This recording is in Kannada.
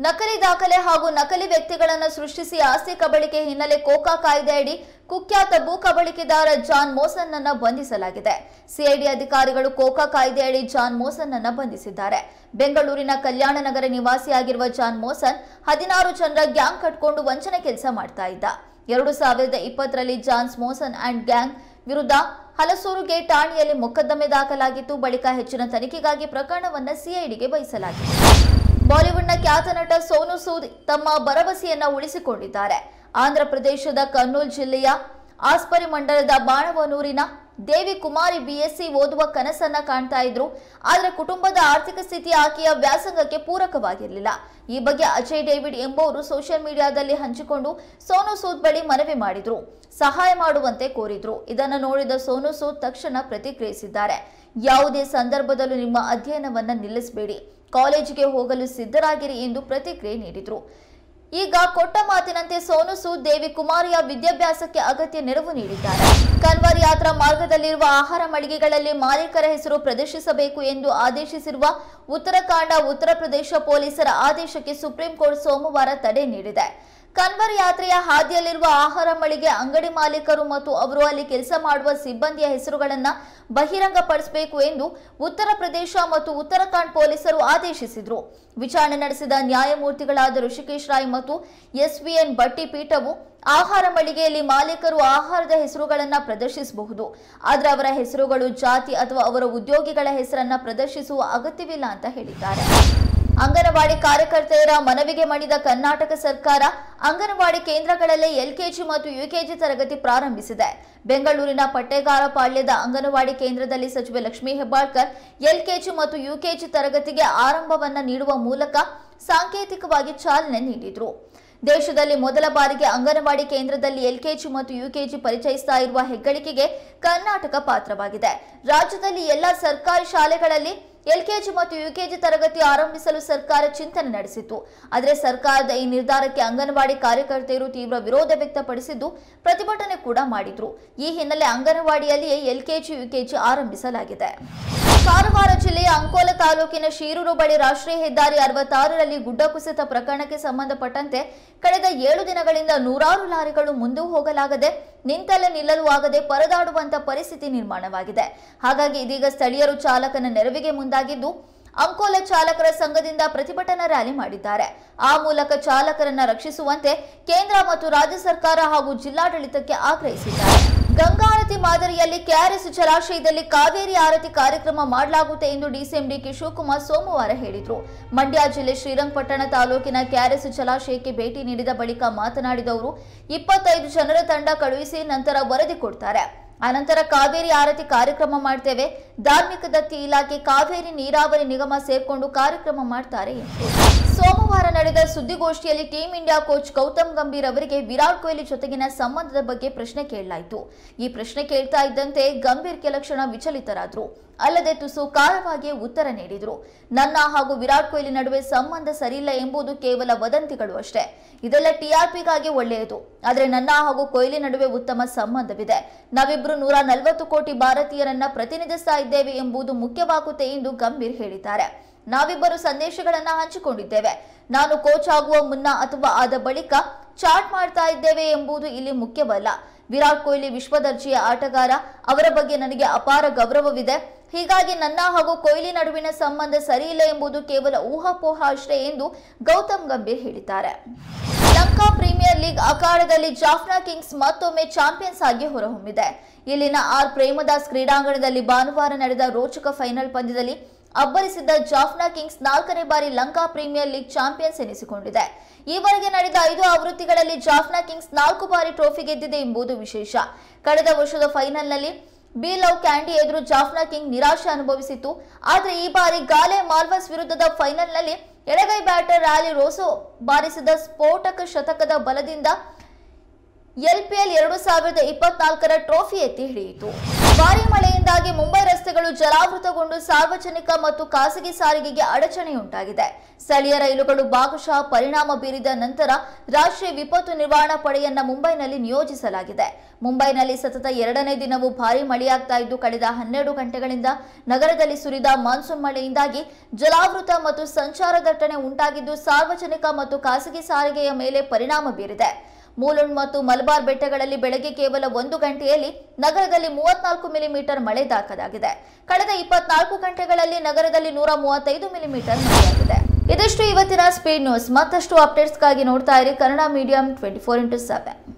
ನಕಲಿ ದಾಖಲೆ ಹಾಗೂ ನಕಲಿ ವ್ಯಕ್ತಿಗಳನ್ನು ಸೃಷ್ಟಿಸಿ ಆಸ್ತಿ ಕಬಳಿಕೆ ಹಿನ್ನೆಲೆ ಕೋಕಾ ಕಾಯ್ದೆಯಡಿ ಕುಖ್ಯಾತ ಭೂ ಕಬಳಿಕೆದಾರ ಜಾನ್ ಮೋಸನ್ ಅನ್ನ ಬಂಧಿಸಲಾಗಿದೆ ಸಿಐಡಿ ಅಧಿಕಾರಿಗಳು ಕೋಕಾ ಕಾಯ್ದೆಯಡಿ ಜಾನ್ ಮೋಸನ್ ಅನ್ನ ಬಂಧಿಸಿದ್ದಾರೆ ಬೆಂಗಳೂರಿನ ಕಲ್ಯಾಣ ನಗರ ನಿವಾಸಿಯಾಗಿರುವ ಜಾನ್ ಮೋಸನ್ ಹದಿನಾರು ಜನರ ಗ್ಯಾಂಗ್ ಕಟ್ಕೊಂಡು ವಂಚನೆ ಕೆಲಸ ಮಾಡ್ತಾ ಇದ್ದ ಎರಡು ಸಾವಿರದ ಇಪ್ಪತ್ತರಲ್ಲಿ ಜಾನ್ಸ್ ಮೋಸನ್ ಅಂಡ್ ಗ್ಯಾಂಗ್ ವಿರುದ್ಧ ಹಲಸೂರು ಗೇಟ್ ಠಾಣೆಯಲ್ಲಿ ಮೊಕದ್ದಮೆ ದಾಖಲಾಗಿತ್ತು ಬಳಿಕ ಹೆಚ್ಚಿನ ತನಿಖೆಗಾಗಿ ಪ್ರಕರಣವನ್ನ ಸಿಐಡಿಗೆ ವಹಿಸಲಾಗಿದೆ ಬಾಲಿವುಡ್ನ ಖ್ಯಾತ ನಟ ಸೋನು ಸೂದ್ ತಮ್ಮ ಭರವಸೆಯನ್ನ ಉಳಿಸಿಕೊಂಡಿದ್ದಾರೆ ಆಂಧ್ರ ಪ್ರದೇಶದ ಕರ್ನೂಲ್ ಜಿಲ್ಲೆಯ ಆಸ್ಪರಿ ಮಂಡಲದ ಬಾಣವನೂರಿನ ದೇವಿ ಕುಮಾರಿ ಬಿಎಸ್ಸಿ ಓದುವ ಕನಸನ್ನ ಕಾಣ್ತಾ ಇದ್ರು ಆದ್ರೆ ಕುಟುಂಬದ ಆರ್ಥಿಕ ಸ್ಥಿತಿ ಆಕೆಯ ವ್ಯಾಸಂಗಕ್ಕೆ ಪೂರಕವಾಗಿರಲಿಲ್ಲ ಈ ಬಗ್ಗೆ ಅಜಯ್ ಡೇವಿಡ್ ಎಂಬುವರು ಸೋಷಿಯಲ್ ಮೀಡಿಯಾದಲ್ಲಿ ಹಂಚಿಕೊಂಡು ಸೋನು ಸೂದ್ ಬಳಿ ಮನವಿ ಮಾಡಿದ್ರು ಸಹಾಯ ಮಾಡುವಂತೆ ಕೋರಿದ್ರು ಇದನ್ನು ನೋಡಿದ ಸೋನು ಸೂದ್ ತಕ್ಷಣ ಪ್ರತಿಕ್ರಿಯಿಸಿದ್ದಾರೆ ಯಾವುದೇ ಸಂದರ್ಭದಲ್ಲೂ ನಿಮ್ಮ ಅಧ್ಯಯನವನ್ನ ನಿಲ್ಲಿಸಬೇಡಿ ಕಾಲೇಜಿಗೆ ಹೋಗಲು ಸಿದ್ಧರಾಗಿರಿ ಎಂದು ಪ್ರತಿಕ್ರಿಯೆ ನೀಡಿದ್ರು ಈಗ ಕೊಟ್ಟ ಮಾತಿನಂತೆ ಸೋನು ಸೂದ್ ದೇವಿ ಕುಮಾರಿಯ ವಿದ್ಯಾಭ್ಯಾಸಕ್ಕೆ ಅಗತ್ಯ ನೆರವು ನೀಡಿದ್ದಾರೆ ಕನ್ವರ್ ಯಾತ್ರಾ ಮಾರ್ಗದಲ್ಲಿರುವ ಆಹಾರ ಮಳಿಗೆಗಳಲ್ಲಿ ಮಾಲೀಕರ ಹೆಸರು ಪ್ರದರ್ಶಿಸಬೇಕು ಎಂದು ಆದೇಶಿಸಿರುವ ಉತ್ತರಾಖಂಡ ಉತ್ತರ ಪ್ರದೇಶ ಪೊಲೀಸರ ಆದೇಶಕ್ಕೆ ಸುಪ್ರೀಂ ಕೋರ್ಟ್ ಸೋಮವಾರ ತಡೆ ನೀಡಿದೆ ಕನ್ವರ್ ಯಾತ್ರೆಯ ಹಾದಿಯಲ್ಲಿರುವ ಆಹಾರ ಮಳಿಗೆ ಅಂಗಡಿ ಮಾಲೀಕರು ಮತ್ತು ಅವರು ಅಲ್ಲಿ ಕೆಲಸ ಮಾಡುವ ಸಿಬ್ಬಂದಿಯ ಹೆಸರುಗಳನ್ನ ಬಹಿರಂಗಪಡಿಸಬೇಕು ಎಂದು ಉತ್ತರ ಪ್ರದೇಶ ಮತ್ತು ಉತ್ತರಾಖಂಡ್ ಪೊಲೀಸರು ಆದೇಶಿಸಿದ್ರು ವಿಚಾರಣೆ ನಡೆಸಿದ ನ್ಯಾಯಮೂರ್ತಿಗಳಾದ ಋಷಿಕೇಶ್ ರಾಯ್ ಮತ್ತು ಎಸ್ವಿಎನ್ ಭಟ್ಟಿ ಪೀಠವು ಆಹಾರ ಮಳಿಗೆಯಲ್ಲಿ ಮಾಲೀಕರು ಆಹಾರದ ಹೆಸರುಗಳನ್ನ ಪ್ರದರ್ಶಿಸಬಹುದು ಆದ್ರೆ ಅವರ ಹೆಸರುಗಳು ಜಾತಿ ಅಥವಾ ಅವರ ಉದ್ಯೋಗಿಗಳ ಹೆಸರನ್ನ ಪ್ರದರ್ಶಿಸುವ ಅಗತ್ಯವಿಲ್ಲ ಅಂತ ಹೇಳಿದ್ದಾರೆ ಅಂಗನವಾಡಿ ಕಾರ್ಯಕರ್ತೆಯರ ಮನವಿಗೆ ಮಣಿದ ಕರ್ನಾಟಕ ಸರ್ಕಾರ ಅಂಗನವಾಡಿ ಕೇಂದ್ರಗಳಲ್ಲೇ ಎಲ್ಕೆಜಿ ಮತ್ತು ಯುಕೆಜಿ ತರಗತಿ ಪ್ರಾರಂಭಿಸಿದೆ ಬೆಂಗಳೂರಿನ ಪಟ್ಟೇಗಾರ ಪಾಳ್ಯದ ಅಂಗನವಾಡಿ ಕೇಂದ್ರದಲ್ಲಿ ಸಚಿವೆ ಲಕ್ಷ್ಮೀ ಹೆಬ್ಬಾಳ್ಕರ್ ಎಲ್ಕೆಜಿ ಮತ್ತು ಯುಕೆಜಿ ತರಗತಿಗೆ ಆರಂಭವನ್ನ ನೀಡುವ ಮೂಲಕ ಸಾಂಕೇತಿಕವಾಗಿ ಚಾಲನೆ ನೀಡಿದ್ರು ದೇಶದಲ್ಲಿ ಮೊದಲ ಬಾರಿಗೆ ಅಂಗನವಾಡಿ ಕೇಂದ್ರದಲ್ಲಿ ಎಲ್ಕೆಜಿ ಮತ್ತು ಯುಕೆಜಿ ಪರಿಚಯಿಸ್ತಾ ಇರುವ ಹೆಗ್ಗಳಿಕೆಗೆ ಕರ್ನಾಟಕ ಪಾತ್ರವಾಗಿದೆ ರಾಜ್ಯದಲ್ಲಿ ಎಲ್ಲ ಸರ್ಕಾರಿ ಶಾಲೆಗಳಲ್ಲಿ ಎಲ್ಕೆಜಿ ಮತ್ತು ಯುಕೆಜಿ ತರಗತಿ ಆರಂಭಿಸಲು ಸರ್ಕಾರ ಚಿಂತನೆ ನಡೆಸಿತ್ತು ಆದರೆ ಸರ್ಕಾರದ ಈ ನಿರ್ಧಾರಕ್ಕೆ ಅಂಗನವಾಡಿ ಕಾರ್ಯಕರ್ತೆಯರು ತೀವ್ರ ವಿರೋಧ ವ್ಯಕ್ತಪಡಿಸಿದ್ದು ಪ್ರತಿಭಟನೆ ಕೂಡ ಮಾಡಿದ್ರು ಈ ಹಿನ್ನೆಲೆ ಅಂಗನವಾಡಿಯಲ್ಲಿಯೇ ಎಲ್ಕೆಜಿ ಯುಕೆಜಿ ಆರಂಭಿಸಲಾಗಿದೆ ಕಾರವಾರ ಜಿಲ್ಲೆಯ ಅಂಕೋಲ ತಾಲೂಕಿನ ಶೀರೂರು ಬಳಿ ರಾಷ್ಟ್ರೀಯ ಹೆದ್ದಾರಿ ಅರವತ್ತಾರರಲ್ಲಿ ಗುಡ್ಡ ಕುಸಿತ ಪ್ರಕರಣಕ್ಕೆ ಸಂಬಂಧಪಟ್ಟಂತೆ ಕಳೆದ ಏಳು ದಿನಗಳಿಂದ ನೂರಾರು ಲಾರಿಗಳು ಮುಂದೆ ಹೋಗಲಾಗದೆ ನಿಂತಲ್ಲೇ ನಿಲ್ಲಲು ಆಗದೆ ಪರದಾಡುವಂತ ಪರಿಸ್ಥಿತಿ ನಿರ್ಮಾಣವಾಗಿದೆ ಹಾಗಾಗಿ ಇದೀಗ ಸ್ಥಳೀಯರು ಚಾಲಕನ ನೆರವಿಗೆ ಮುಂದಾಗಿದ್ದು ಅಂಕೋಲ ಚಾಲಕರ ಸಂಘದಿಂದ ಪ್ರತಿಭಟನಾ ರ್ಯಾಲಿ ಮಾಡಿದ್ದಾರೆ ಆ ಮೂಲಕ ಚಾಲಕರನ್ನ ರಕ್ಷಿಸುವಂತೆ ಕೇಂದ್ರ ಮತ್ತು ರಾಜ್ಯ ಸರ್ಕಾರ ಹಾಗೂ ಜಿಲ್ಲಾಡಳಿತಕ್ಕೆ ಆಗ್ರಹಿಸಿದ್ದಾರೆ ಗಂಗಾರತಿ ಮಾದರಿಯಲ್ಲಿ ಕೆಆರ್ಎಸ್ ಜಲಾಶಯದಲ್ಲಿ ಕಾವೇರಿ ಆರತಿ ಕಾರ್ಯಕ್ರಮ ಮಾಡಲಾಗುತ್ತೆ ಎಂದು ಡಿಸಿಎಂ ಡಿಕೆ ಶಿವಕುಮಾರ್ ಸೋಮವಾರ ಹೇಳಿದರು ಮಂಡ್ಯ ಜಿಲ್ಲೆ ಶ್ರೀರಂಗಪಟ್ಟಣ ತಾಲೂಕಿನ ಕೆಆರ್ಎಸ್ ಜಲಾಶಯಕ್ಕೆ ಭೇಟಿ ನೀಡಿದ ಬಳಿಕ ಮಾತನಾಡಿದ ಅವರು ಇಪ್ಪತ್ತೈದು ಜನರ ತಂಡ ಕಳುಹಿಸಿ ನಂತರ ವರದಿ ಕೊಡ್ತಾರೆ ಅನಂತರ ಕಾವೇರಿ ಆರತಿ ಕಾರ್ಯಕ್ರಮ ಮಾಡ್ತೇವೆ ಧಾರ್ಮಿಕ ದತ್ತಿ ಇಲಾಖೆ ಕಾವೇರಿ ನೀರಾವರಿ ನಿಗಮ ಸೇರ್ಕೊಂಡು ಕಾರ್ಯಕ್ರಮ ಮಾಡ್ತಾರೆ ಎಂದು ಸೋಮವಾರ ನಡೆದ ಸುದ್ದಿಗೋಷ್ಠಿಯಲ್ಲಿ team India coach Gautam Gambhir ಅವರಿಗೆ ವಿರಾಟ್ ಕೊಹ್ಲಿ ಜೊತೆಗಿನ ಸಂಬಂಧದ ಬಗ್ಗೆ ಪ್ರಶ್ನೆ ಕೇಳಲಾಯಿತು ಈ ಪ್ರಶ್ನೆ ಕೇಳ್ತಾ ಇದ್ದಂತೆ ಗಂಭೀರ್ ಕೆಲ ಕ್ಷಣ ವಿಚಲಿತರಾದ್ರು ಅಲ್ಲದೆ ತುಸು ಕಾರವಾಗಿಯೇ ಉತ್ತರ ನೀಡಿದ್ರು ನನ್ನ ಹಾಗೂ ವಿರಾಟ್ ಕೊಹ್ಲಿ ನಡುವೆ ಸಂಬಂಧ ಸರಿಯಿಲ್ಲ ಎಂಬುದು ಕೇವಲ ವದಂತಿಗಳು ಅಷ್ಟೇ ಇದೆಲ್ಲ ಟಿಆರ್ಪಿಗಾಗಿ ಒಳ್ಳೆಯದು ಆದರೆ ನನ್ನ ಹಾಗೂ ಕೊಹ್ಲಿ ನಡುವೆ ಉತ್ತಮ ಸಂಬಂಧವಿದೆ ನಾವಿಬ್ರು ನೂರ ನಲವತ್ತು ಕೋಟಿ ಭಾರತೀಯರನ್ನ ಪ್ರತಿನಿಧಿಸ್ತಾ ಇದ್ದೇವೆ ಎಂಬುದು ಮುಖ್ಯವಾಗುತ್ತೆ ಎಂದು ಗಂಭೀರ್ ಹೇಳಿದ್ದಾರೆ ನಾವಿಬ್ಬರು ಸಂದೇಶಗಳನ್ನ ಹಂಚಿಕೊಂಡಿದ್ದೇವೆ ನಾನು ಕೋಚ್ ಆಗುವ ಮುನ್ನ ಅಥವಾ ಆದ ಬಳಿಕ ಚಾಟ್ ಮಾಡ್ತಾ ಇದ್ದೇವೆ ಎಂಬುದು ಇಲ್ಲಿ ಮುಖ್ಯವಲ್ಲ ವಿರಾಟ್ ಕೊಹ್ಲಿ ವಿಶ್ವದರ್ಜೆಯ ಆಟಗಾರ ಅವರ ಬಗ್ಗೆ ನನಗೆ ಅಪಾರ ಗೌರವವಿದೆ ಹೀಗಾಗಿ ನನ್ನ ಹಾಗೂ ಕೊಹ್ಲಿ ನಡುವಿನ ಸಂಬಂಧ ಸರಿಯಿಲ್ಲ ಎಂಬುದು ಕೇವಲ ಊಹಾಪೋಹ ಅಷ್ಟೇ ಎಂದು ಗೌತಮ್ ಗಂಭೀರ್ ಹೇಳಿದ್ದಾರೆ ಲಂಕಾ ಪ್ರೀಮಿಯರ್ ಲೀಗ್ ಅಖಾಡದಲ್ಲಿ ಜಾಫ್ನಾ ಕಿಂಗ್ಸ್ ಮತ್ತೊಮ್ಮೆ ಚಾಂಪಿಯನ್ಸ್ ಆಗಿ ಹೊರಹೊಮ್ಮಿದೆ ಇಲ್ಲಿನ ಆರ್ ಪ್ರೇಮದಾಸ್ ಕ್ರೀಡಾಂಗಣದಲ್ಲಿ ಭಾನುವಾರ ನಡೆದ ರೋಚಕ ಫೈನಲ್ ಪಂದ್ಯದಲ್ಲಿ ಅಬ್ಬರಿಸಿದ್ದ ಜಾಫ್ನಾ ಕಿಂಗ್ಸ್ ನಾಲ್ಕನೇ ಬಾರಿ ಲಂಕಾ ಪ್ರೀಮಿಯರ್ ಲೀಗ್ ಚಾಂಪಿಯನ್ಸ್ ಎನಿಸಿಕೊಂಡಿದೆ ಈವರೆಗೆ ನಡೆದ ಐದು ಆವೃತ್ತಿಗಳಲ್ಲಿ ಜಾಫ್ನಾ ಕಿಂಗ್ಸ್ ನಾಲ್ಕು ಬಾರಿ ಟ್ರೋಫಿ ಗೆದ್ದಿದೆ ಎಂಬುದು ವಿಶೇಷ ಕಳೆದ ವರ್ಷದ ಫೈನಲ್ನಲ್ಲಿ ಬಿ ಲವ್ ಕ್ಯಾಂಡಿ ಎದುರು ಜಾಫ್ನಾ ಕಿಂಗ್ ನಿರಾಶೆ ಅನುಭವಿಸಿತ್ತು ಆದರೆ ಈ ಬಾರಿ ಗಾಲೆ ಮಾಲ್ವಸ್ ವಿರುದ್ಧದ ಫೈನಲ್ನಲ್ಲಿ ಎಡಗೈ ಬ್ಯಾಟರ್ ರ್ಯಾಲಿ ರೋಸೋ ಬಾರಿಸಿದ ಸ್ಫೋಟಕ ಶತಕದ ಬಲದಿಂದ ಎಲ್ಪಿಎಲ್ ಎರಡು ಸಾವಿರದ ಇಪ್ಪತ್ನಾಲ್ಕರ ಟ್ರೋಫಿ ಎತ್ತಿ ಹಿಡಿಯಿತು ಭಾರೀ ಮಳೆಯಿಂದಾಗಿ ಮುಂಬೈ ರಸ್ತೆಗಳು ಜಲಾವೃತಗೊಂಡು ಸಾರ್ವಜನಿಕ ಮತ್ತು ಖಾಸಗಿ ಸಾರಿಗೆಗೆ ಅಡಚಣೆಯುಂಟಾಗಿದೆ ಸ್ಥಳೀಯ ರೈಲುಗಳು ಭಾಗಶಃ ಪರಿಣಾಮ ಬೀರಿದ ನಂತರ ರಾಷ್ಟ್ರೀಯ ವಿಪತ್ತು ನಿರ್ವಹಣಾ ಪಡೆಯನ್ನ ಮುಂಬೈನಲ್ಲಿ ನಿಯೋಜಿಸಲಾಗಿದೆ ಮುಂಬೈನಲ್ಲಿ ಸತತ ಎರಡನೇ ದಿನವೂ ಭಾರೀ ಮಳೆಯಾಗ್ತಾ ಇದ್ದು ಕಳೆದ ಹನ್ನೆರಡು ಗಂಟೆಗಳಿಂದ ನಗರದಲ್ಲಿ ಸುರಿದ ಮಾನ್ಸೂನ್ ಮಳೆಯಿಂದಾಗಿ ಜಲಾವೃತ ಮತ್ತು ಸಂಚಾರ ದಟ್ಟಣೆ ಉಂಟಾಗಿದ್ದು ಸಾರ್ವಜನಿಕ ಮತ್ತು ಖಾಸಗಿ ಸಾರಿಗೆಯ ಮೇಲೆ ಪರಿಣಾಮ ಬೀರಿದೆ ಮೂಲುಂಡ್ ಮತ್ತು ಮಲಬಾರ್ ಬೆಟ್ಟಗಳಲ್ಲಿ ಬೆಳಗ್ಗೆ ಕೇವಲ ಒಂದು ಗಂಟೆಯಲ್ಲಿ ನಗರದಲ್ಲಿ ಮೂವತ್ನಾಲ್ಕು ಮಿಲಿಮೀಟರ್ ಮಳೆ ದಾಖಲಾಗಿದೆ ಕಳೆದ ಇಪ್ಪತ್ನಾಲ್ಕು ಗಂಟೆಗಳಲ್ಲಿ ನಗರದಲ್ಲಿ ನೂರ ಮೂವತ್ತೈದು ಮಿಲಿಮೀಟರ್ ಮಳೆಯಾಗಿದೆ ಇದಿಷ್ಟು ಇವತ್ತಿನ ಸ್ಪೀಡ್ ನ್ಯೂಸ್ ಮತ್ತಷ್ಟು ಅಪ್ಡೇಟ್ಸ್ಗಾಗಿ ನೋಡ್ತಾ ಇರಿ Kannada medium twenty four into seven